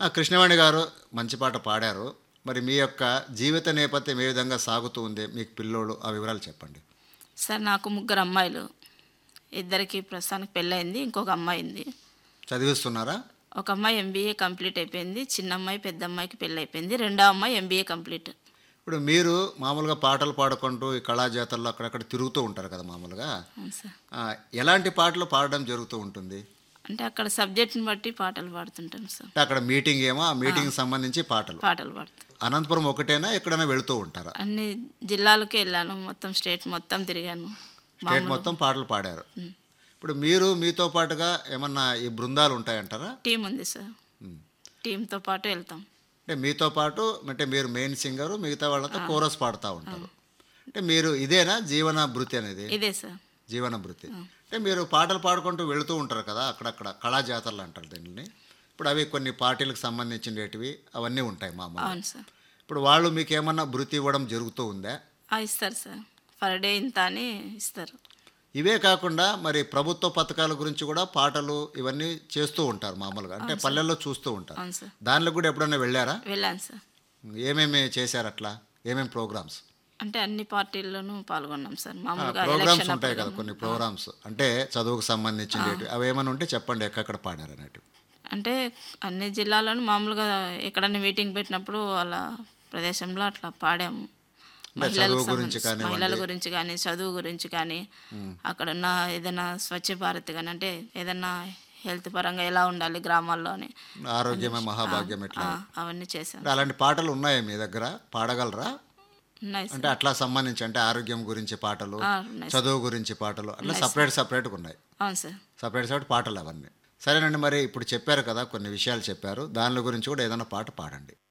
ఆ, కృష్ణవాణి గారు మంచి పాట పాడారు మరి మీ యొక్క జీవిత నేపథ్యం ఏ విధంగా సాగుతూ ఉంది మీకు పిల్లోడు ఆ వివరాలు చెప్పండి సార్ నాకు ముగ్గురు అమ్మాయిలు ఇద్దరికి ప్రస్తుతానికి పెళ్ళయింది ఇంకొక అమ్మాయి ఉంది చదివిస్తున్నారా ఒక అమ్మాయి ఎంబీఏ కంప్లీట్ అయిపోయింది చిన్న అమ్మాయి పెద్ద అమ్మాయికి పెళ్ళి అయిపోయింది రెండో అమ్మాయి ఎంబీఏ కంప్లీట్ ఇప్పుడు మీరు మామూలుగా పాటలు పాడుకుంటూ ఈ కళాజాతల్లో అక్కడక్కడ తిరుగుతూ ఉంటారు కదా మామూలుగా అవును సార్ ఆ, ఎలాంటి పాటలు పాడడం జరుగుతూ ఉంటుంది అంటే అక్కడ సబ్జెక్ట్ని బట్టి పాటలు పాడుతుంటాం సార్ అంటే అక్కడ మీటింగ్ ఏమో ఆ మీటింగ్ సంబంధించి పాటలు పాటలు పాడుతాం అనంతపురం ఒకటేనా ఎక్కడైనా వెళుతూ ఉంటారా అన్ని జిల్లాలకి వెళ్ళాను మొత్తం స్టేట్ మొత్తం తిరిగాను స్టేట్ మొత్తం పాటలు పాడారు ఇప్పుడు మీరు మీతో పాటుగా ఏమన్నా ఈ బృందాలు ఉంటాయంటారా టీం ఉంది సార్ ఉమ్. టీంతో పాటు వెళ్తాం అంటే మీతో పాటు అంటే మీరు మెయిన్ సింగరు మిగతా వాళ్ళతో కోరస్ పాడుతూ ఉంటారు అంటే మీరు ఇదేనా జీవన భృతి అనేది ఇదే సార్ జీవన భృతి అంటే మీరు పాటలు పాడుకుంటూ వెళుతూ ఉంటారు కదా అక్కడక్కడ కళాజాతరలు అంటారు దీనిని ఇప్పుడు అవి కొన్ని పార్టీలకు సంబంధించినవి అవన్నీ ఉంటాయి మామూలు అవును సార్ ఇప్పుడు వాళ్ళు మీకు ఏమన్నా భృతి ఇవ్వడం జరుగుతూ ఉందా ఆ, ఇస్తారు సార్ పర్ డే ఇంత అని ఇస్తారు ఇవే కాకుండా మరి ప్రభుత్వ పథకాల గురించి కూడా పాటలు ఇవన్నీ చేస్తూ ఉంటారు మామూలుగా అంటే పల్లెల్లో చూస్తూ ఉంటారు అవును సార్ దానిలో కూడా ఎప్పుడైనా వెళ్ళారా వెళ్ళాను సార్ ఏమేమి చేశారు అట్లా ఏమేమి ప్రోగ్రామ్స్ అంటే అన్ని పార్టీల్లోనూ పాల్గొన్నాం సార్ మామూలుగా ప్రోగ్రామ్స్ ఎలక్షన్ ఉంటాయి అప్పుడు కదా కొన్ని ప్రోగ్రామ్స్ అంటే చదువుకు సంబంధించినవి అవి ఏమైనా ఉంటే చెప్పండి ఎక్కడెక్కడ పాడారు అనేటివి అంటే అన్ని జిల్లాలను మామూలుగా ఎక్కడైనా మీటింగ్ పెట్టినప్పుడు వాళ్ళ ప్రదేశంలో అట్లా పాడాము మహిళలకు చదువు గురించి సంబంధించి- మహిళల గురించి కానీ చదువు గురించి కానీ అక్కడ ఉన్న ఏదైనా స్వచ్ఛ భారత్ కానీ అంటే ఏదైనా హెల్త్ పరంగా ఎలా ఉండాలి గ్రామాల్లో అని ఆరోగ్యమే మహాభాగ్యం ఎట్లా ఆ, అవన్నీ చేశాను అంటే అలాంటి పాటలు ఉన్నాయా మీ దగ్గర పాడగలరా ఉన్నాయి సార్ అంటే అట్లా సంబంధించి అంటే ఆరోగ్యం గురించి పాటలు ఆ, ఉన్నాయి సార్. చదువు గురించి పాటలు అట్లా సపరేట్ సపరేట్గా ఉన్నాయి అవును సార్ సపరేట్ సపరేట్ పాటలు అవన్నీ సరేనండి మరి ఇప్పుడు చెప్పారు కదా కొన్ని విషయాలు చెప్పారు దాని గురించి కూడా ఏదైనా పాట పాడండి